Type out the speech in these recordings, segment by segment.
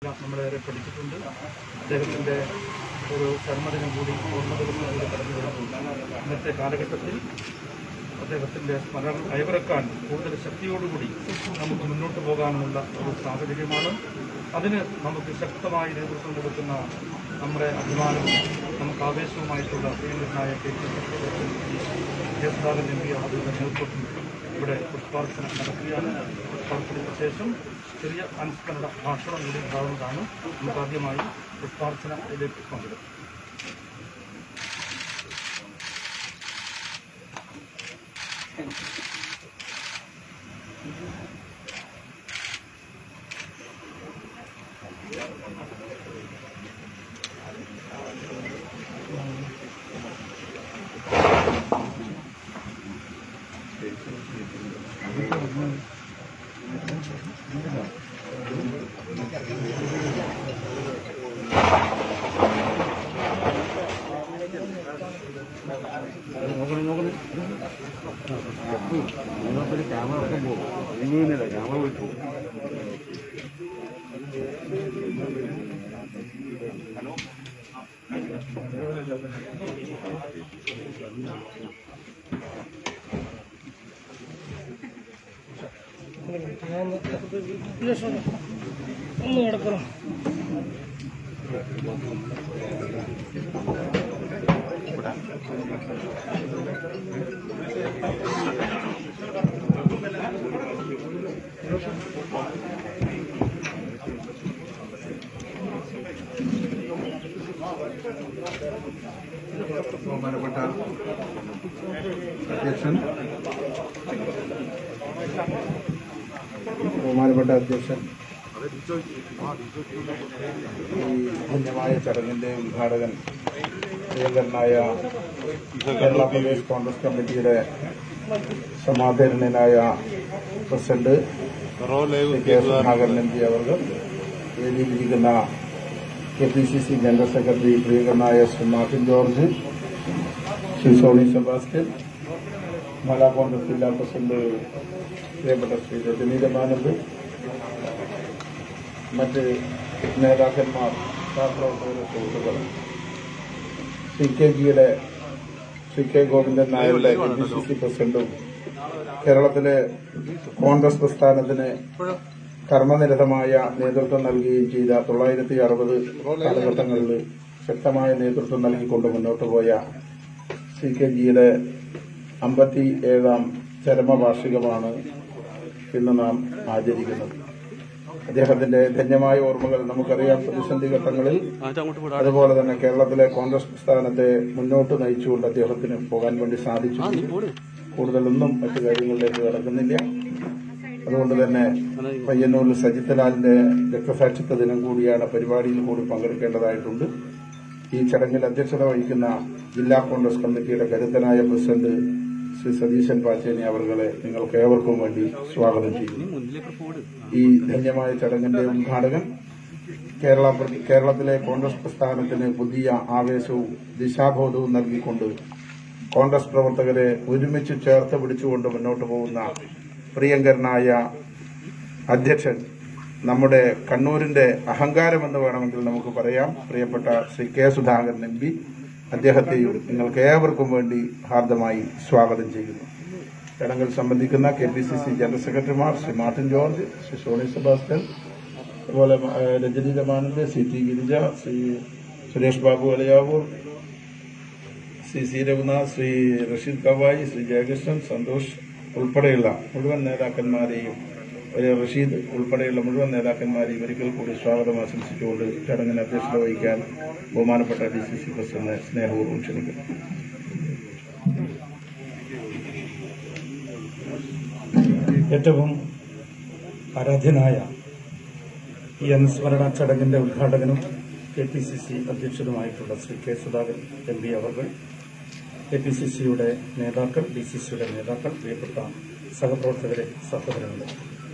നമ്മളേറെ പഠിച്ചിട്ടുണ്ട് അദ്ദേഹത്തിന്റെ ഒരു ചർമ്മദിനം കൂടി ഓർമ്മ ദിവസം കൂടി കടന്നു വരുന്നു ഇന്നത്തെ കാലഘട്ടത്തിൽ അദ്ദേഹത്തിന്റെ സ്മരണം അയവിറക്കാൻ കൂടുതൽ ശക്തിയോടുകൂടി നമുക്ക് മുന്നോട്ട് പോകാനുള്ള ഒരു സാഹചര്യമാണ് അതിന് നമുക്ക് ശക്തമായി നേതൃത്വം കൊടുക്കുന്ന നമ്മുടെ അഭിമാനവും നമുക്ക് ആവേശവുമായിട്ടുള്ള പ്രിയങ്കരനായ K P C C president Jayasudhakaran M P അവരുടെ നേതൃത്വത്തിൽ ഇവിടെ പുഷ്പാർച്ചന നടക്കുകയാണ് പുഷ്പാർച്ചനയ്ക്ക് ശേഷം ചെറിയ അനുസ്മരണ ഭാഷണം കൂടി ഉണ്ടാവുന്നതാണ് നമുക്ക് ആദ്യമായി പുഷ്പാർച്ചനയിലേക്ക് പങ്കെടുക്കും ക്യാമറ ഒക്കെ പോകും ഒന്നുമില്ല ക്യാമറ പോയി പോകും ഒന്ന് കിടക്കണം ബഹുമാനപ്പെട്ട അധ്യക്ഷൻ ബഹുമാനപ്പെട്ട അധ്യക്ഷൻ ഈ ധന്യമായ ചടങ്ങിന്റെ ഉദ്ഘാടകൻ പ്രിയങ്കരനായ കേരള പ്രദേശ് കോൺഗ്രസ് കമ്മിറ്റിയുടെ സമാധാനനായ president Shri K Sudhakaran M P അവർ വേദിയിലിരിക്കുന്ന K P C C general secretary പ്രിയങ്കരനായ ശ്രീ മാർട്ടിൻ ജോർജ് ശ്രീ സോണി സെബാസ്റ്റ്യൻ മല കോൺഗ്രസ് ജില്ലാ പ്രസിഡന്റ് പ്രിയപ്പെട്ട ശ്രീ രജനി രമാനന്ദ് മറ്റ് നേതാക്കന്മാർ സഹപ്രവർത്തകരുടെ സുഹൃത്തുക്കൾ സി കെ ജിയുടെ സി കെ ഗോവിന്ദൻ നായരുടെ കെ പി സി സി പ്രസിഡന്റും കേരളത്തിലെ കോൺഗ്രസ് പ്രസ്ഥാനത്തിന് കർമ്മനിരതമായ നേതൃത്വം നൽകുകയും ചെയ്ത തൊള്ളായിരത്തി അറുപത് കാലഘട്ടങ്ങളിൽ ശക്തമായ നേതൃത്വം നൽകിക്കൊണ്ട് മുന്നോട്ട് പോയ സി കെ ജിയുടെ അമ്പത്തി ഏഴാം ചരമവാർഷികമാണ് ഇന്ന് നാം ആചരിക്കുന്നത് അദ്ദേഹത്തിന്റെ ധന്യമായ ഓർമ്മകൾ നമുക്കറിയാം പ്രതിസന്ധി ഘട്ടങ്ങളിൽ അതുപോലെ തന്നെ കേരളത്തിലെ കോൺഗ്രസ് പ്രസ്ഥാനത്തെ മുന്നോട്ട് നയിച്ചുകൊണ്ട് അദ്ദേഹത്തിന് പോകാൻ വേണ്ടി സാധിച്ചു കൂടുതലൊന്നും മറ്റു കാര്യങ്ങളിലേക്ക് കടക്കുന്നില്ല അതുകൊണ്ട് തന്നെ പയ്യന്നൂരിൽ സജിത്തലാലിന്റെ രക്തസാക്ഷിത്വ ദിനം കൂടിയാണ് പരിപാടിയിൽ കൂടി പങ്കെടുക്കേണ്ടതായിട്ടുണ്ട് ഈ ചടങ്ങിൽ അധ്യക്ഷത വഹിക്കുന്ന ജില്ലാ കോൺഗ്രസ് കമ്മിറ്റിയുടെ കരുത്തനായ പ്രസിഡന്റ് ശ്രീ സതീശൻ പാച്ചേനി അവർകളെ നിങ്ങൾക്ക് ഏവർക്കും വേണ്ടി സ്വാഗതം ചെയ്യുന്നു ഈ ധന്യമായ ചടങ്ങിന്റെ ഉദ്ഘാടകൻ കേരള കേരളത്തിലെ കോൺഗ്രസ് പ്രസ്ഥാനത്തിന് പുതിയ ആവേശവും ദിശാബോധവും നൽകിക്കൊണ്ട് കോൺഗ്രസ് പ്രവർത്തകരെ ഒരുമിച്ച് ചേർത്ത് പിടിച്ചുകൊണ്ട് മുന്നോട്ട് പോകുന്ന പ്രിയങ്കരനായ അധ്യക്ഷൻ നമ്മുടെ കണ്ണൂരിന്റെ അഹങ്കാരമെന്ന് വേണമെങ്കിൽ നമുക്ക് പറയാം പ്രിയപ്പെട്ട Shri K Sudhakaran M P അദ്ദേഹത്തെയും നിങ്ങൾക്ക് ഏവർക്കും വേണ്ടി ഹാർദമായി സ്വാഗതം ചെയ്യുന്നു ചടങ്ങിൽ സംബന്ധിക്കുന്ന K P C C general സെക്രട്ടറിമാർ ശ്രീ മാർട്ടിൻ ജോർജ് ശ്രീ സോണി സെബാസ്റ്റ്യൻ അതുപോലെ ഏഹ്, Rajani Ramanand C T Girija Shri Suresh Babu Alayavoor Shri C Raghunath Shri Rasheed Kavayi Shri Jayakrishnan Santhosh ഉൾപ്പെടെയുള്ള മുഴുവൻ നേതാക്കന്മാരെയും ഒരു റഷീദ് ഉൾപ്പെടെയുള്ള മുഴുവൻ നേതാക്കന്മാരെയും ഒരിക്കൽ കൂടി സ്വാഗതം ആശംസിച്ചുകൊണ്ട് ചടങ്ങിന് അധ്യക്ഷത വഹിക്കാൻ ബഹുമാനപ്പെട്ട ഡി സി സി പ്രസിഡന്റ് സ്നേഹപൂർവ്വം ക്ഷണിക്കുന്നു ഏറ്റവും ആരാധ്യനായ ഈ അനുസ്മരണ ചടങ്ങിന്റെ ഉദ്ഘാടകനും കെ പി സി സി അധ്യക്ഷനുമായിട്ടുള്ള Shri K Sudhakaran M P അവർ കെ പി സി സിയുടെ നേതാക്കൾ ഡി സി സിയുടെ നേതാക്കൾ പ്രിയപ്പെട്ട സഹപ്രവർത്തകരെ സഹോദരങ്ങളെ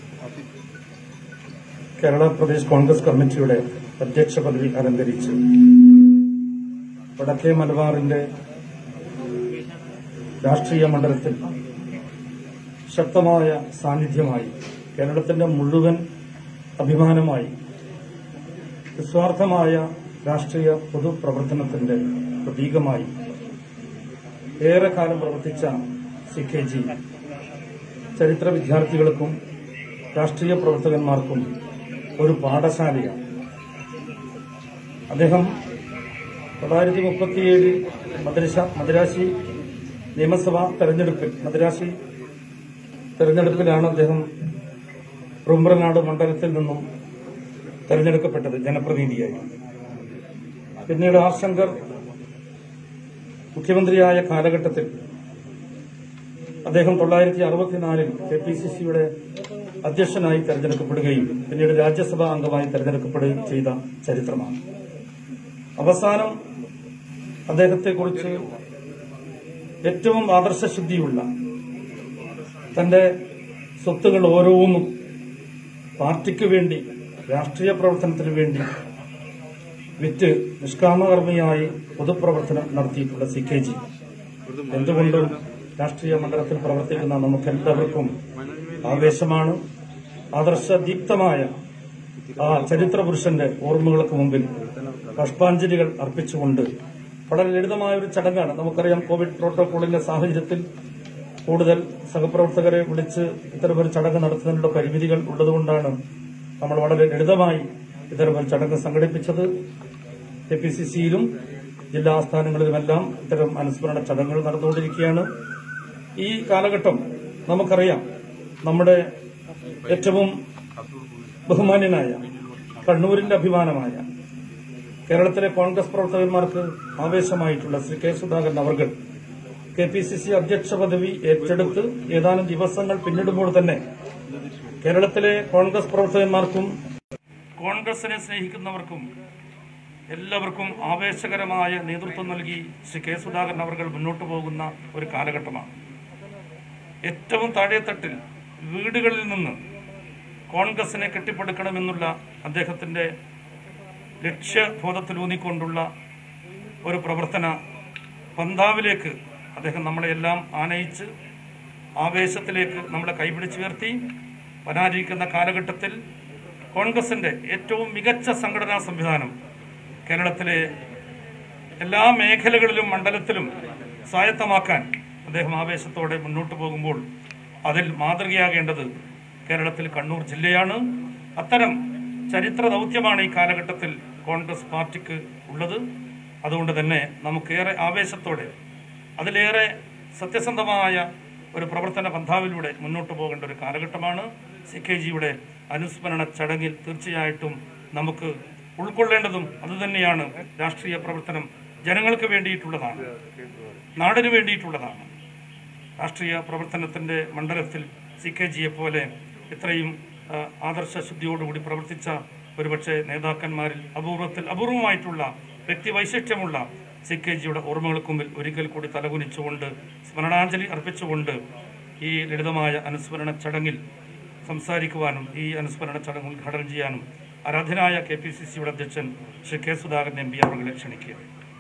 കേരള പ്രദേശ് കോൺഗ്രസ് കമ്മിറ്റിയുടെ അധ്യക്ഷ പദവി അലങ്കരിച്ച് വടക്കേ മലബാറിന്റെ രാഷ്ട്രീയ മണ്ഡലത്തിൽ ശക്തമായ സാന്നിധ്യമായി കേരളത്തിന്റെ മുഴുവൻ അഭിമാനമായി നിസ്വാർത്ഥമായ രാഷ്ട്രീയ പൊതുപ്രവർത്തനത്തിന്റെ പ്രതീകമായി ഏറെക്കാലം പ്രവർത്തിച്ച സി കെ ജി ചരിത്ര വിദ്യാർത്ഥികൾക്കും രാഷ്ട്രീയ പ്രവർത്തകന്മാർക്കും ഒരു പാഠശാലയാണ് അദ്ദേഹം തൊള്ളായിരത്തി മുപ്പത്തിയേഴ് മദ്രസ മദ്രാശി നിയമസഭാ തെരഞ്ഞെടുപ്പിൽ മദ്രാശി തെരഞ്ഞെടുപ്പിലാണ് അദ്ദേഹം റുമ്പ്രനാട് മണ്ഡലത്തിൽ നിന്നും തെരഞ്ഞെടുക്കപ്പെട്ടത് ജനപ്രതിനിധിയായി പിന്നീട് ആർ ശങ്കർ മുഖ്യമന്ത്രിയായ കാലഘട്ടത്തിൽ അദ്ദേഹം തൊള്ളായിരത്തി അറുപത്തിനാലിൽ കെ പി സി സിയുടെ അധ്യക്ഷനായി തെരഞ്ഞെടുക്കപ്പെടുകയും പിന്നീട് രാജ്യസഭാ അംഗമായി തെരഞ്ഞെടുക്കപ്പെടുകയും ചെയ്ത ചരിത്രമാണ് അവസാനം അദ്ദേഹത്തെക്കുറിച്ച് ഏറ്റവും ആദർശശുദ്ധിയുള്ള തന്റെ സ്വത്തുകൾ ഓരോന്നും പാർട്ടിക്ക് വേണ്ടി രാഷ്ട്രീയ പ്രവർത്തനത്തിന് വേണ്ടി വിറ്റ് നിഷ്കാമകർമ്മിയായി പൊതുപ്രവർത്തനം നടത്തിയിട്ടുള്ള സി കെ ജി എന്തുകൊണ്ടും രാഷ്ട്രീയ മണ്ഡലത്തിൽ പ്രവർത്തിക്കുന്ന നമുക്കെല്ലാവർക്കും ആവേശമാണ് ആദർശദീപ്തമായ ആ ചരിത്ര പുരുഷന്റെ ഓർമ്മകൾക്ക് മുമ്പിൽ പുഷ്പാഞ്ജലികൾ അർപ്പിച്ചുകൊണ്ട് വളരെ ലളിതമായ ഒരു ചടങ്ങാണ് നമുക്കറിയാം കോവിഡ് പ്രോട്ടോകോളിന്റെ സാഹചര്യത്തിൽ കൂടുതൽ സഹപ്രവർത്തകരെ വിളിച്ച് ഇത്തരമൊരു ചടങ്ങ് നടത്തുന്നതിനുള്ള പരിമിതികൾ ഉള്ളതുകൊണ്ടാണ് നമ്മൾ വളരെ ലളിതമായി ഇത്തരമൊരു ചടങ്ങ് സംഘടിപ്പിച്ചത് കെ പി സി സിയിലും ജില്ലാ ആസ്ഥാനങ്ങളിലുമെല്ലാം ഇത്തരം അനുസ്മരണ ചടങ്ങുകൾ നടന്നുകൊണ്ടിരിക്കുകയാണ് ഈ കാലഘട്ടം നമുക്കറിയാം നമ്മുടെ ഏറ്റവും ബഹുമാന്യനായ കണ്ണൂരിന്റെ അഭിമാനമായ കേരളത്തിലെ കോൺഗ്രസ് പ്രവർത്തകന്മാർക്ക് ആവേശമായിട്ടുള്ള ശ്രീ കെ സുധാകരൻ അവർകൾ കെ പി സി സി അധ്യക്ഷ പദവി ഏറ്റെടുത്ത് ഏതാനും ദിവസങ്ങൾ പിന്നിടുമ്പോൾ തന്നെ കേരളത്തിലെ കോൺഗ്രസ് പ്രവർത്തകന്മാർക്കും കോൺഗ്രസിനെ സ്നേഹിക്കുന്നവർക്കും എല്ലാവർക്കും ആവേശകരമായ നേതൃത്വം നൽകി ശ്രീ കെ സുധാകരൻ അവർ മുന്നോട്ട് പോകുന്ന ഒരു കാലഘട്ടമാണ് ഏറ്റവും താഴെത്തട്ടിൽ വീടുകളിൽ നിന്ന് കോൺഗ്രസിനെ കെട്ടിപ്പടുക്കണമെന്നുള്ള അദ്ദേഹത്തിന്റെ ലക്ഷ്യബോധത്തിലൂന്നിക്കൊണ്ടുള്ള ഒരു പ്രവർത്തന പന്താവിലേക്ക് അദ്ദേഹം നമ്മളെല്ലാം ആനയിച്ച് ആവേശത്തിലേക്ക് നമ്മളെ കൈപിടിച്ചുയർത്തി വരാനിരിക്കുന്ന കാലഘട്ടത്തിൽ കോൺഗ്രസിന്റെ ഏറ്റവും മികച്ച സംഘടനാ സംവിധാനം കേരളത്തിലെ എല്ലാ മേഖലകളിലും മണ്ഡലത്തിലും സ്വായത്തമാക്കാൻ അദ്ദേഹം ആവേശത്തോടെ മുന്നോട്ട് പോകുമ്പോൾ അതിൽ മാതൃകയാകേണ്ടത് കേരളത്തിൽ കണ്ണൂർ ജില്ലയാണ് അത്തരം ചരിത്ര ദൗത്യമാണ് ഈ കാലഘട്ടത്തിൽ കോൺഗ്രസ് പാർട്ടിക്ക് ഉള്ളത് അതുകൊണ്ട് തന്നെ നമുക്കേറെ ആവേശത്തോടെ അതിലേറെ സത്യസന്ധമായ ഒരു പ്രവർത്തന പന്ഥാവിലൂടെ മുന്നോട്ട് പോകേണ്ട ഒരു കാലഘട്ടമാണ് സി കെ ജിയുടെ അനുസ്മരണ ചടങ്ങിൽ തീർച്ചയായിട്ടും നമുക്ക് ഉൾക്കൊള്ളേണ്ടതും അതുതന്നെയാണ് രാഷ്ട്രീയ പ്രവർത്തനം ജനങ്ങൾക്ക് വേണ്ടിയിട്ടുള്ളതാണ് നാടിന് വേണ്ടിയിട്ടുള്ളതാണ് രാഷ്ട്രീയ പ്രവർത്തനത്തിന്റെ മണ്ഡലത്തിൽ സി കെ ജിയെ പോലെ ഇത്രയും ആ, ആദർശശുദ്ധിയോടുകൂടി പ്രവർത്തിച്ച ഒരുപക്ഷെ നേതാക്കന്മാരിൽ അപൂർവത്തിൽ അപൂർവമായിട്ടുള്ള വ്യക്തിവൈശിഷ്ട്യമുള്ള സി കെ ജിയുടെ ഓർമ്മകൾക്ക് മുമ്പിൽ ഒരിക്കൽ കൂടി തലകുനിച്ചുകൊണ്ട് സ്മരണാഞ്ജലി അർപ്പിച്ചുകൊണ്ട് ഈ ലളിതമായ അനുസ്മരണ ചടങ്ങിൽ സംസാരിക്കുവാനും ഈ അനുസ്മരണ ചടങ്ങ് ഉദ്ഘാടനം ചെയ്യാനും ആരാധനായ കെ പി സി സിയുടെ അധ്യക്ഷൻ Shri K Sudhakaran M P അവരുടെ ക്ഷണിക്കുക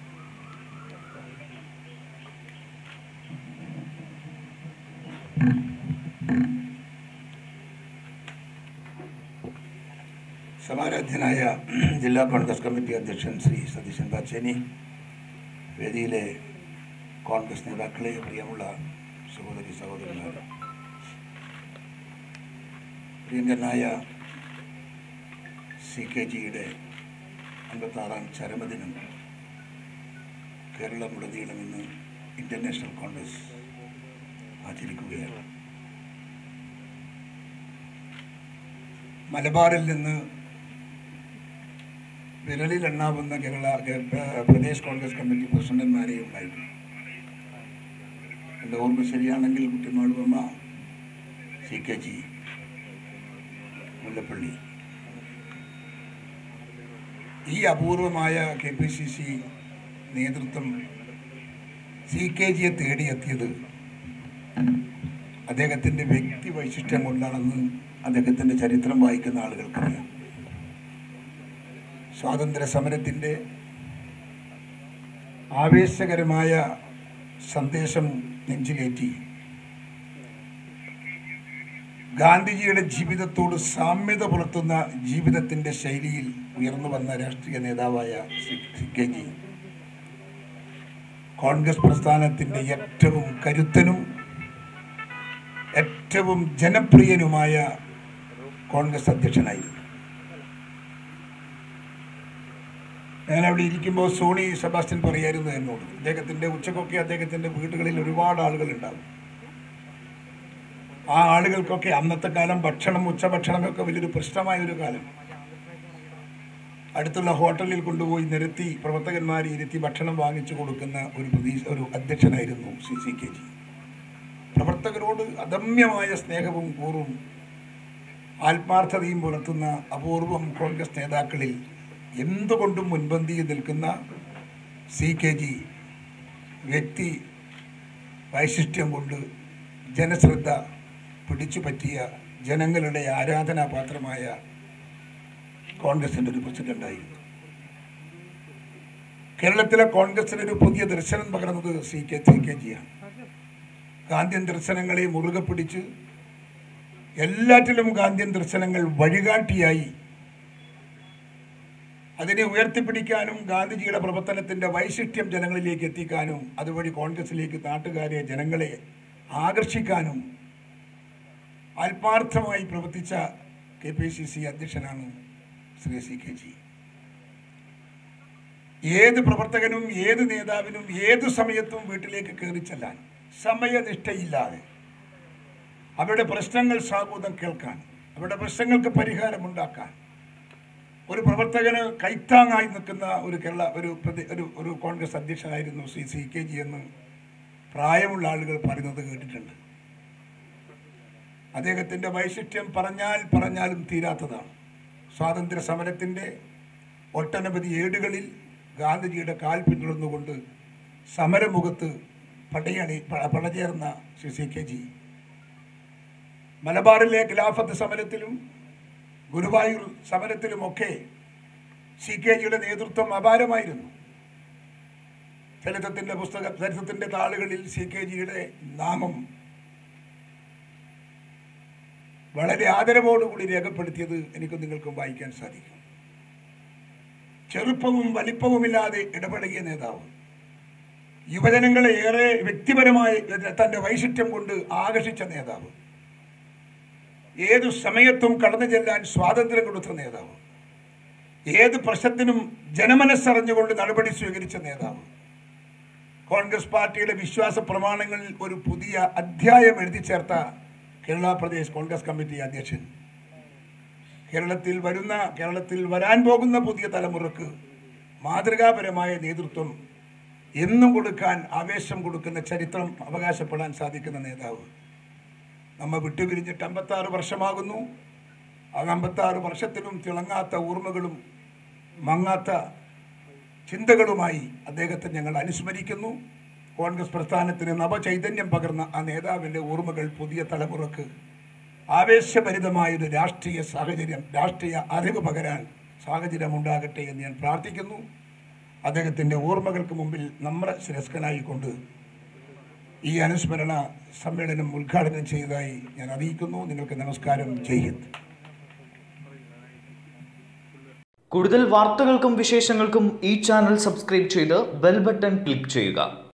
സമാരാധ്യനായ ജില്ലാ കോൺഗ്രസ് കമ്മിറ്റി അധ്യക്ഷൻ ശ്രീ സതീശൻ പാച്ചേനി വേദിയിലെ കോൺഗ്രസ് നേതാക്കളെ പ്രിയമുള്ള സഹോദരി സഹോദരന്മാർ പ്രിയങ്കരനായ സി കെ ജിയുടെ അൻപത്താറാം ചരമദിനം കേരളമുടനീളം ഇന്ന് ഇന്റർനാഷണൽ കോൺഗ്രസ് ആചരിക്കുകയാണ് മലബാറിൽ നിന്ന് വിരലിൽ എണ്ണാവുന്ന കേരള കേ- പ്ര- പ്രദേശ് കോൺഗ്രസ് കമ്മിറ്റി പ്രസിഡന്റ്മാരെ ഉണ്ടായിട്ടുണ്ട് എൻ്റെ ഓർമ്മ ശരിയാണെങ്കിൽ Kuttimaluamma C K G Mullappally ഈ അപൂർവമായ കെ പി സി സി നേതൃത്വം സി കെ ജിയെ തേടിയെത്തിയത് അദ്ദേഹത്തിൻ്റെ വ്യക്തി വൈശിഷ്ട്യം കൊണ്ടാണെന്ന് അദ്ദേഹത്തിൻ്റെ ചരിത്രം വായിക്കുന്ന ആളുകൾക്കറിയാം സ്വാതന്ത്ര്യ സമരത്തിൻ്റെ ആവേശകരമായ സന്ദേശം നെഞ്ചിലേറ്റി ഗാന്ധിജിയുടെ ജീവിതത്തോട് സാമ്യത പുലർത്തുന്ന ജീവിതത്തിൻ്റെ ശൈലിയിൽ ഉയർന്നു വന്ന രാഷ്ട്രീയ നേതാവായ Shri C K G Congress പ്രസ്ഥാനത്തിൻ്റെ ഏറ്റവും കരുത്തനും ഏറ്റവും ജനപ്രിയനുമായ കോൺഗ്രസ് അധ്യക്ഷനായിരുന്നു ഞാൻ അവിടെ ഇരിക്കുമ്പോൾ സോണി സെബാസ്റ്റ്യൻ പറയായിരുന്നു എന്നോട് അദ്ദേഹത്തിൻ്റെ ഉച്ചക്കൊക്കെ അദ്ദേഹത്തിൻ്റെ വീടുകളിൽ ഒരുപാട് ആളുകൾ ഉണ്ടാവും ആ ആളുകൾക്കൊക്കെ അന്നത്തെ കാലം ഭക്ഷണം ഉച്ചഭക്ഷണമൊക്കെ വലിയൊരു പ്രശ്നമായ ഒരു കാലം അടുത്തുള്ള ഹോട്ടലിൽ കൊണ്ടുപോയി നിരത്തി പ്രവർത്തകന്മാരെ ഇരുത്തി ഭക്ഷണം വാങ്ങിച്ചു കൊടുക്കുന്ന ഒരു പ്രതീക്ഷ ഒരു അധ്യക്ഷനായിരുന്നു സി സി കെ ജി പ്രവർത്തകരോട് അദമ്യമായ സ്നേഹവും കൂറും ആത്മാർത്ഥതയും പുലർത്തുന്ന അപൂർവം കോൺഗ്രസ് നേതാക്കളിൽ എന്തുകൊണ്ടും മുൻപന്തിയിൽ നിൽക്കുന്ന സി കെ ജി വ്യക്തി വൈശിഷ്ട്യം കൊണ്ട് ജനശ്രദ്ധ പിടിച്ചു പറ്റിയ ജനങ്ങളുടെ ആരാധനാപാത്രമായ കോൺഗ്രസിൻ്റെ ഒരു പ്രസിഡന്റായിരുന്നു കേരളത്തിലെ കോൺഗ്രസിന് ഒരു പുതിയ ദർശനം പകർന്നത് സി കെ സി കെ ജിയാണ് ഗാന്ധിയൻ ദർശനങ്ങളെ മുറുകെ പിടിച്ച് എല്ലാറ്റിലും ഗാന്ധിയൻ ദർശനങ്ങൾ വഴികാട്ടിയായി അതിനെ ഉയർത്തിപ്പിടിക്കാനും ഗാന്ധിജിയുടെ പ്രവർത്തനത്തിന്റെ വൈശിഷ്ട്യം ജനങ്ങളിലേക്ക് എത്തിക്കാനും അതുവഴി കോൺഗ്രസിലേക്ക് നാട്ടുകാരെ ജനങ്ങളെ ആകർഷിക്കാനും ആത്മാർത്ഥമായി പ്രവർത്തിച്ച കെ പി സി സി അധ്യക്ഷനാണ് ശ്രീ സി കെ ജി ഏത് പ്രവർത്തകനും ഏത് നേതാവിനും ഏത് സമയത്തും വീട്ടിലേക്ക് കയറി ചെല്ലാൻ സമയനിഷ്ഠയില്ലാതെ അവരുടെ പ്രശ്നങ്ങൾ സാബൂതം കേൾക്കാൻ അവരുടെ പ്രശ്നങ്ങൾക്ക് പരിഹാരമുണ്ടാക്കാൻ ഒരു പ്രവർത്തകന് കൈത്താങ്ങായി നിൽക്കുന്ന ഒരു കേരള ഒരു പ്രതി- ഒരു ഒരു കോൺഗ്രസ് അധ്യക്ഷനായിരുന്നു ശ്രീ സി കെ ജി എന്ന് പ്രായമുള്ള ആളുകൾ പറയുന്നത് കേട്ടിട്ടുണ്ട് അദ്ദേഹത്തിൻ്റെ വൈശിഷ്ട്യം പറഞ്ഞാൽ പറഞ്ഞാലും തീരാത്തതാണ് സ്വാതന്ത്ര്യ സമരത്തിൻ്റെ ഒട്ടനവധി ഏടുകളിൽ ഗാന്ധിജിയുടെ കാൽ പിന്തുടർന്നുകൊണ്ട് സമരമുഖത്ത് പടയണി പ- പടചേർന്ന ശ്രീ സി കെ ജി മലബാറിലെ ഖിലാഫത്ത് സമരത്തിലും ഗുരുവായൂർ സമരത്തിലുമൊക്കെ സി കെ ജിയുടെ നേതൃത്വം അപാരമായിരുന്നു ചരിത്രത്തിന്റെ പുസ്തക ചരിത്രത്തിന്റെ താളുകളിൽ സി കെ ജിയുടെ നാമം വളരെ ആദരവോടുകൂടി രേഖപ്പെടുത്തിയത് എനിക്ക് നിങ്ങൾക്കും വായിക്കാൻ സാധിക്കും ചെറുപ്പവും വലിപ്പവുമില്ലാതെ ഇടപെടുകിയ നേതാവ് യുവജനങ്ങളെ ഏറെ വ്യക്തിപരമായി തന്റെ വൈശിഷ്ട്യം കൊണ്ട് ആകർഷിച്ച നേതാവ് ഏതു സമയത്തും കടന്നു ചെല്ലാൻ സ്വാതന്ത്ര്യം കൊടുത്ത നേതാവ് ഏത് പ്രശ്നത്തിനും ജനമനസ്സറിഞ്ഞുകൊണ്ട് നടപടി സ്വീകരിച്ച നേതാവ് കോൺഗ്രസ് പാർട്ടിയുടെ വിശ്വാസ പ്രമാണങ്ങളിൽ ഒരു പുതിയ അധ്യായം എഴുതി ചേർത്ത കേരള പ്രദേശ് കോൺഗ്രസ് കമ്മിറ്റി അധ്യക്ഷൻ കേരളത്തിൽ വരുന്ന കേരളത്തിൽ വരാൻ പോകുന്ന പുതിയ തലമുറക്ക് മാതൃകാപരമായ നേതൃത്വം എന്നും കൊടുക്കാൻ ആവേശം കൊടുക്കുന്ന ചരിത്രം അവകാശപ്പെടാൻ സാധിക്കുന്ന നേതാവ് നമ്മ വിട്ടുപിരിഞ്ഞിട്ട് അമ്പത്താറ് വർഷമാകുന്നു ആ അമ്പത്താറ് വർഷത്തിലും തിളങ്ങാത്ത ഓർമ്മകളും മങ്ങാത്ത ചിന്തകളുമായി അദ്ദേഹത്തെ ഞങ്ങൾ അനുസ്മരിക്കുന്നു കോൺഗ്രസ് പ്രസ്ഥാനത്തിന് നവചൈതന്യം പകർന്ന ആ നേതാവിൻ്റെ ഓർമ്മകൾ പുതിയ തലമുറക്ക് ആവേശഭരിതമായൊരു രാഷ്ട്രീയ സാഹചര്യം രാഷ്ട്രീയ അറിവ് പകരാൻ സാഹചര്യം ഉണ്ടാകട്ടെ എന്ന് ഞാൻ പ്രാർത്ഥിക്കുന്നു അദ്ദേഹത്തിൻ്റെ ഓർമ്മകൾക്ക് മുമ്പിൽ നമ്മുടെ ശിരസ്കനായിക്കൊണ്ട് ഈ അനുസ്മരണ സമ്മേളനം ഉദ്ഘാടനം ചെയ്തതായി ഞാൻ അറിയിക്കുന്നു നിങ്ങൾക്ക് നമസ്കാരം ജയ് ഹിന്ദ് കൂടുതൽ വാർത്തകൾക്കും വിശേഷങ്ങൾക്കും ഈ ചാനൽ സബ്സ്ക്രൈബ് ചെയ്ത് ബെൽ ബട്ടൺ ക്ലിക്ക് ചെയ്യുക